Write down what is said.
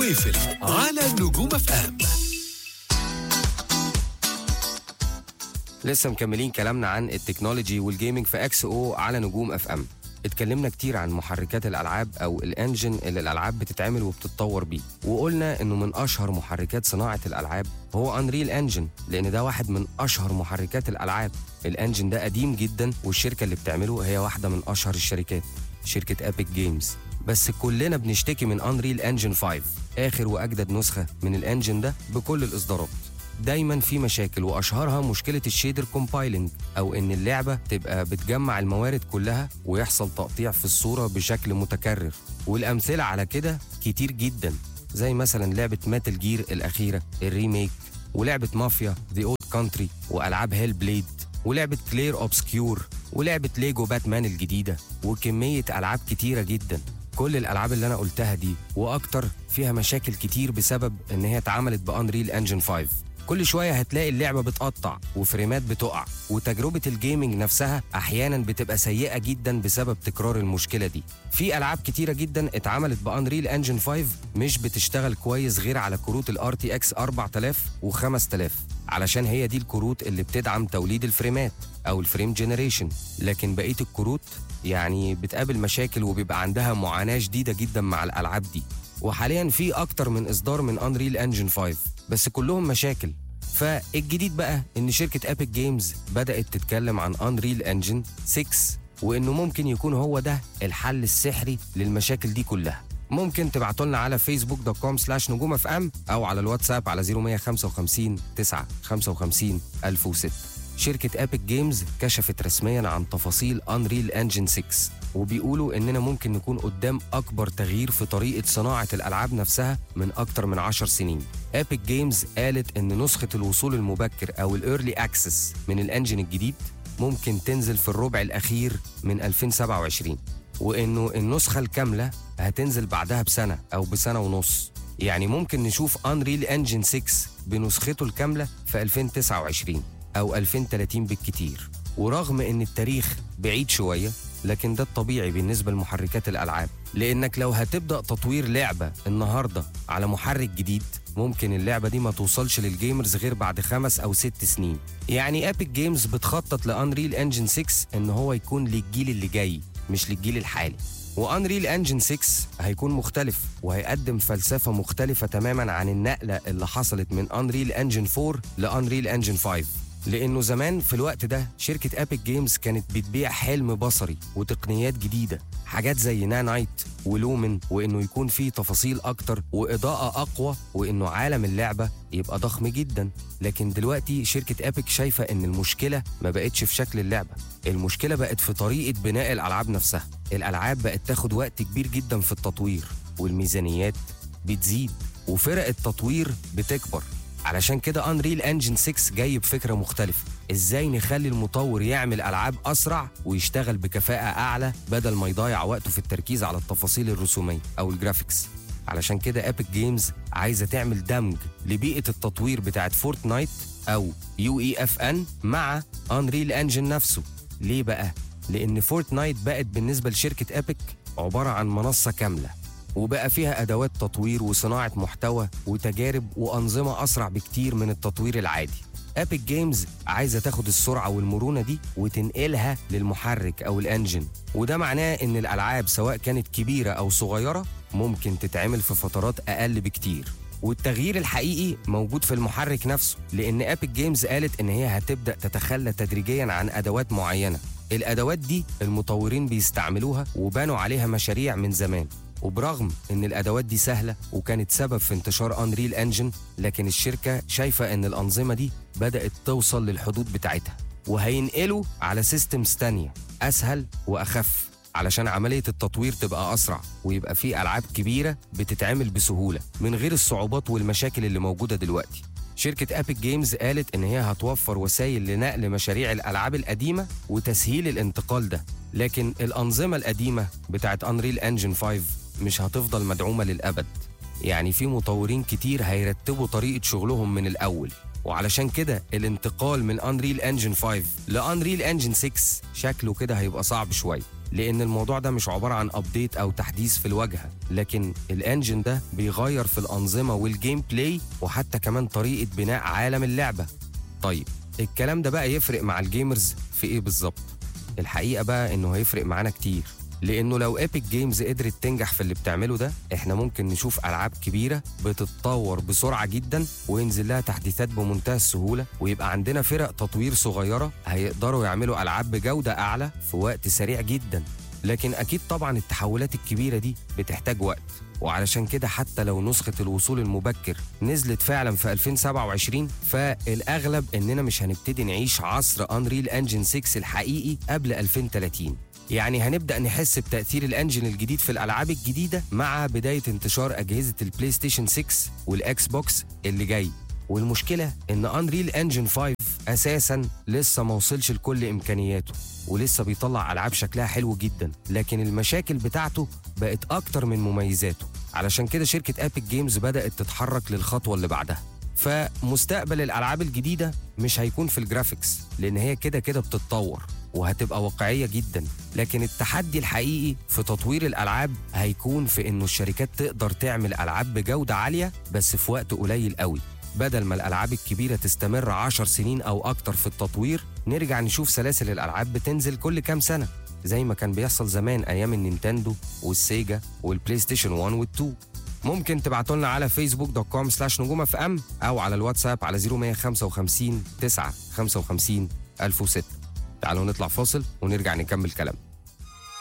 ويفل على نجوم اف ام لسه مكملين كلامنا عن التكنولوجي والجيمنج في اكس او على نجوم اف ام اتكلمنا كتير عن محركات الالعاب او الانجن اللي الالعاب بتتعمل وبتتطور بيه وقلنا انه من اشهر محركات صناعه الالعاب هو انريل انجن لان ده واحد من اشهر محركات الالعاب الانجن ده قديم جدا والشركه اللي بتعمله هي واحده من اشهر الشركات شركه ابيك جيمز بس كلنا بنشتكي من انريل انجن 5 اخر واجدد نسخه من الانجن ده بكل الاصدارات دايما في مشاكل واشهرها مشكله الشيدر كومبايلنج او ان اللعبه تبقى بتجمع الموارد كلها ويحصل تقطيع في الصوره بشكل متكرر والامثله على كده كتير جدا زي مثلا لعبه ماتل جير الاخيره الريميك ولعبه مافيا ذا اولد كونتري والعاب هيل بليد ولعبه كلير اوبسكيور ولعبه ليجو باتمان الجديده وكميه العاب كتيره جدا كل الالعاب اللي انا قلتها دي واكتر فيها مشاكل كتير بسبب ان هي اتعملت بانريل انجن 5 كل شويه هتلاقي اللعبه بتقطع وفريمات بتقع وتجربه الجيمنج نفسها احيانا بتبقى سيئه جدا بسبب تكرار المشكله دي في العاب كتيره جدا اتعملت بانريل انجن 5 مش بتشتغل كويس غير على كروت الار تي اكس 4000 و5000 علشان هي دي الكروت اللي بتدعم توليد الفريمات او الفريم جنريشن لكن بقيه الكروت يعني بتقابل مشاكل وبيبقى عندها معاناه شديده جدا مع الالعاب دي وحاليا في اكتر من اصدار من انريل انجن 5 بس كلهم مشاكل فالجديد بقى ان شركه ابيك جيمز بدات تتكلم عن انريل انجن 6 وانه ممكن يكون هو ده الحل السحري للمشاكل دي كلها ممكن تبعتوا لنا على فيسبوك دوت كوم سلاش نجوم اف ام او على الواتساب على 0155 9 55 1006 شركة ابيك جيمز كشفت رسميا عن تفاصيل انريل انجن 6 وبيقولوا اننا ممكن نكون قدام اكبر تغيير في طريقة صناعة الالعاب نفسها من اكتر من 10 سنين ابيك جيمز قالت ان نسخة الوصول المبكر او الايرلي اكسس من الانجن الجديد ممكن تنزل في الربع الاخير من 2027 وانه النسخة الكاملة هتنزل بعدها بسنة او بسنة ونص يعني ممكن نشوف انريل انجن 6 بنسخته الكاملة في 2029 أو 2030 بالكتير ورغم إن التاريخ بعيد شوية لكن ده الطبيعي بالنسبة لمحركات الألعاب لأنك لو هتبدأ تطوير لعبة النهاردة على محرك جديد ممكن اللعبة دي ما توصلش للجيمرز غير بعد خمس أو ست سنين يعني أبيك جيمز بتخطط لأنريل انجن 6 إن هو يكون للجيل اللي جاي مش للجيل الحالي وانريل انجن 6 هيكون مختلف وهيقدم فلسفه مختلفه تماما عن النقله اللي حصلت من انريل انجن 4 لانريل انجن 5 لانه زمان في الوقت ده شركه ابيك جيمز كانت بتبيع حلم بصري وتقنيات جديده حاجات زي نانايت ولومن وانه يكون فيه تفاصيل اكتر واضاءه اقوى وانه عالم اللعبه يبقى ضخم جدا لكن دلوقتي شركه ابيك شايفه ان المشكله ما بقتش في شكل اللعبه المشكله بقت في طريقه بناء الالعاب نفسها الالعاب بقت تاخد وقت كبير جدا في التطوير والميزانيات بتزيد وفرق التطوير بتكبر علشان كده انريل انجن 6 جاي بفكره مختلفه ازاي نخلي المطور يعمل العاب اسرع ويشتغل بكفاءه اعلى بدل ما يضيع وقته في التركيز على التفاصيل الرسوميه او الجرافيكس علشان كده ابيك جيمز عايزه تعمل دمج لبيئه التطوير بتاعت فورتنايت او يو اي اف ان مع انريل انجن نفسه ليه بقى لان فورتنايت بقت بالنسبه لشركه ابيك عباره عن منصه كامله وبقى فيها ادوات تطوير وصناعه محتوى وتجارب وانظمه اسرع بكتير من التطوير العادي ابيك جيمز عايزه تاخد السرعه والمرونه دي وتنقلها للمحرك او الانجن وده معناه ان الالعاب سواء كانت كبيره او صغيره ممكن تتعمل في فترات اقل بكتير والتغيير الحقيقي موجود في المحرك نفسه لان ابيك جيمز قالت ان هي هتبدا تتخلى تدريجيا عن ادوات معينه الادوات دي المطورين بيستعملوها وبنوا عليها مشاريع من زمان وبرغم ان الادوات دي سهله وكانت سبب في انتشار انريل انجن لكن الشركه شايفه ان الانظمه دي بدات توصل للحدود بتاعتها وهينقلوا على سيستمز تانية اسهل واخف علشان عمليه التطوير تبقى اسرع ويبقى في العاب كبيره بتتعمل بسهوله من غير الصعوبات والمشاكل اللي موجوده دلوقتي شركة أبيك جيمز قالت إن هي هتوفر وسائل لنقل مشاريع الألعاب القديمة وتسهيل الانتقال ده لكن الأنظمة القديمة بتاعت أنريل أنجن 5 مش هتفضل مدعومة للأبد يعني في مطورين كتير هيرتبوا طريقة شغلهم من الأول وعلشان كده الانتقال من انريل انجن 5 لانريل انجن 6 شكله كده هيبقى صعب شويه لان الموضوع ده مش عباره عن ابديت او تحديث في الواجهه لكن الانجن ده بيغير في الانظمه والجيم بلاي وحتى كمان طريقه بناء عالم اللعبه طيب الكلام ده بقى يفرق مع الجيمرز في ايه بالظبط الحقيقه بقى انه هيفرق معانا كتير لانه لو ايبك جيمز قدرت تنجح في اللي بتعمله ده احنا ممكن نشوف العاب كبيره بتتطور بسرعه جدا وينزل لها تحديثات بمنتهى السهوله ويبقى عندنا فرق تطوير صغيره هيقدروا يعملوا العاب بجوده اعلى في وقت سريع جدا لكن اكيد طبعا التحولات الكبيره دي بتحتاج وقت وعلشان كده حتى لو نسخة الوصول المبكر نزلت فعلا في 2027 فالأغلب إننا مش هنبتدي نعيش عصر أنريل أنجن 6 الحقيقي قبل 2030 يعني هنبدأ نحس بتأثير الأنجن الجديد في الألعاب الجديدة مع بداية انتشار أجهزة البلاي ستيشن 6 والإكس بوكس اللي جاي والمشكلة إن أنريل أنجن 5 أساسا لسه ما وصلش لكل إمكانياته ولسه بيطلع ألعاب شكلها حلو جدا لكن المشاكل بتاعته بقت أكتر من مميزاته علشان كده شركة أبيك جيمز بدأت تتحرك للخطوة اللي بعدها فمستقبل الألعاب الجديدة مش هيكون في الجرافيكس لأن هي كده كده بتتطور وهتبقى واقعية جدا لكن التحدي الحقيقي في تطوير الألعاب هيكون في إنه الشركات تقدر تعمل ألعاب بجودة عالية بس في وقت قليل قوي بدل ما الألعاب الكبيرة تستمر عشر سنين أو أكتر في التطوير نرجع نشوف سلاسل الألعاب بتنزل كل كام سنة زي ما كان بيحصل زمان أيام النينتندو والسيجا والبلاي ستيشن 1 وال2 ممكن تبعتوا لنا على فيسبوك دوت كوم سلاش نجوم اف ام او على الواتساب على 0155 9 55 1006 تعالوا نطلع فاصل ونرجع نكمل كلام